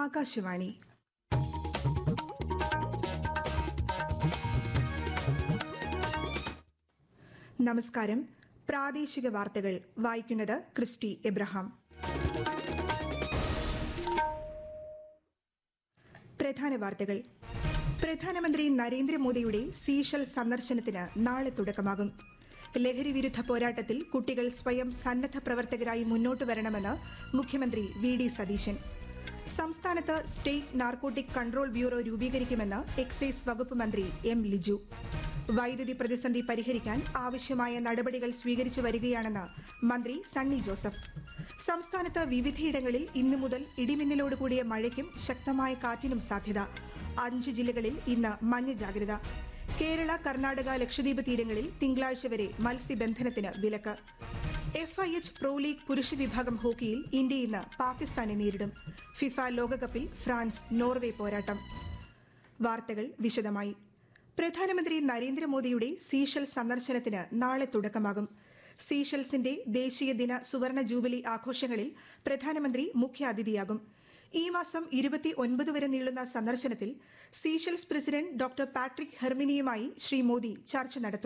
ആകാശവാണി നമസ്കാരം പ്രാദേശിക വാർത്തകൾ വായിക്കുന്നത് ക്രിസ്റ്റി എബ്രഹാം പ്രധാന വാർത്തകൾ പ്രധാനമന്ത്രി നരേന്ദ്രമോദിയുടെ സീഷൽ സന്ദർശനത്തിന് നാളെ തുടക്കമാകും ലഹരി വിരുദ്ധ പോരാട്ടത്തിൽ കുട്ടികൾ സ്വയം സന്നദ്ധ പ്രവർത്തകരായി മുന്നോട്ട് വരണമെന്ന് മുഖ്യമന്ത്രി വി ഡി സതീശൻ സംസ്ഥാനത്ത് സ്റ്റേറ്റ് നാർക്കോട്ടിക് കൺട്രോൾ ബ്യൂറോ രൂപീകരിക്കുമെന്ന് എക്സൈസ് വകുപ്പ് മന്ത്രി എം ലിജു വൈദ്യുതി പ്രതിസന്ധി പരിഹരിക്കാൻ ആവശ്യമായ നടപടികൾ സ്വീകരിച്ചു വരികയാണെന്ന് മന്ത്രി സണ്ണി ജോസഫ് സംസ്ഥാനത്ത് വിവിധയിടങ്ങളിൽ ഇന്നു മുതൽ ഇടിമിന്നലോട് കൂടിയ മഴയ്ക്കും ശക്തമായ കാറ്റിനും സാധ്യത അഞ്ച് ജില്ലകളിൽ ഇന്ന് മഞ്ഞ ജാഗ്രത കേരള കർണാടക ലക്ഷദ്വീപ് തീരങ്ങളിൽ തിങ്കളാഴ്ച വരെ മത്സ്യബന്ധനത്തിന് വിലക്ക് F I H pro league പുരുഷ വിഭാഗം ഹോക്കിയിൽ ഇന്ത്യ ഇന്ന് പാകിസ്ഥാനെ നേരിടും ഫിഫ ലോകകപ്പിൽ ഫ്രാൻസ് നോർവേ പോരാട്ടം വാർത്തകൾ വിശദമായി പ്രധാനമന്ത്രി നരേന്ദ്രമോദിയുടെ സീഷൽ സന്ദർശനത്തിന് നാളെ തുടക്കമാകും സീഷൽസിന്റെ ദേശീയ ദിന സുവർണ ജൂബിലി ആഘോഷങ്ങളിൽ പ്രധാനമന്ത്രി മുഖ്യാതിഥിയാകും ഈ മാസം ഇരുപത്തി ഒൻപത് വരെ നീളുന്ന സന്ദർശനത്തിൽ സീഷൽസ് പ്രസിഡന്റ് ഡോക്ടർ പാട്രിക് ഹെർമിനിയുമായി ശ്രീ മോദി ചർച്ച നടത്തും